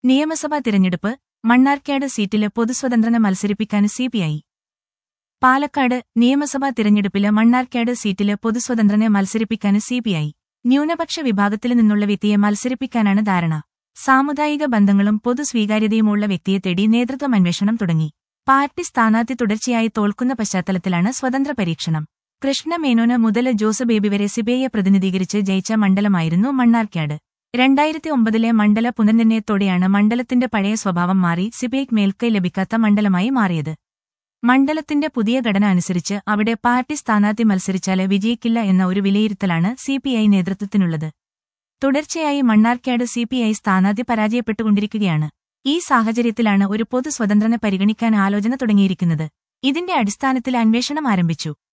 നിയമസഭാ തിരഞ്ഞെടുപ്പ് മണ്ണാർക്കാട് സീറ്റില് പൊതുസ്വതന്ത്രനെ മത്സരിപ്പിക്കാൻ സിപിഐ പാലക്കാട് നിയമസഭാ തിരഞ്ഞെടുപ്പില് മണ്ണാർക്കാട് സീറ്റില് പൊതുസ്വതന്ത്രനെ മത്സരിപ്പിക്കാൻ സിപിഐ ന്യൂനപക്ഷ വിഭാഗത്തിൽ നിന്നുള്ള വ്യക്തിയെ മത്സരിപ്പിക്കാനാണ് ധാരണ സാമുദായിക ബന്ധങ്ങളും പൊതു സ്വീകാര്യതയുമുള്ള വ്യക്തിയെ തേടി നേതൃത്വം അന്വേഷണം തുടങ്ങി പാർട്ടി സ്ഥാനാർത്ഥി തുടർച്ചയായി തോൽക്കുന്ന പശ്ചാത്തലത്തിലാണ് സ്വതന്ത്ര പരീക്ഷണം കൃഷ്ണ മേനോന് മുതൽ ജോസ് ബേബി വരെ സിബിഐയെ പ്രതിനിധീകരിച്ച് ജയിച്ച മണ്ഡലമായിരുന്നു മണ്ണാർക്കാട് രണ്ടായിരത്തി ഒമ്പതിലെ മണ്ഡല പുനർനിർണയത്തോടെയാണ് മണ്ഡലത്തിന്റെ പഴയ സ്വഭാവം മാറി സിബിഐക്ക് മേൽക്കൈ ലഭിക്കാത്ത മണ്ഡലമായി മാറിയത് മണ്ഡലത്തിന്റെ പുതിയ ഘടന അനുസരിച്ച് അവിടെ പാർട്ടി സ്ഥാനാർത്ഥി മത്സരിച്ചാല് വിജയിക്കില്ല എന്ന ഒരു വിലയിരുത്തലാണ് സിപിഐ നേതൃത്വത്തിനുള്ളത് തുടർച്ചയായി മണ്ണാർക്കാട് സിപിഐ സ്ഥാനാർത്ഥി പരാജയപ്പെട്ടുകൊണ്ടിരിക്കുകയാണ് ഈ സാഹചര്യത്തിലാണ് ഒരു പൊതു സ്വതന്ത്രനെ പരിഗണിക്കാൻ ആലോചന തുടങ്ങിയിരിക്കുന്നത് ഇതിന്റെ അടിസ്ഥാനത്തിൽ അന്വേഷണം ആരംഭിച്ചു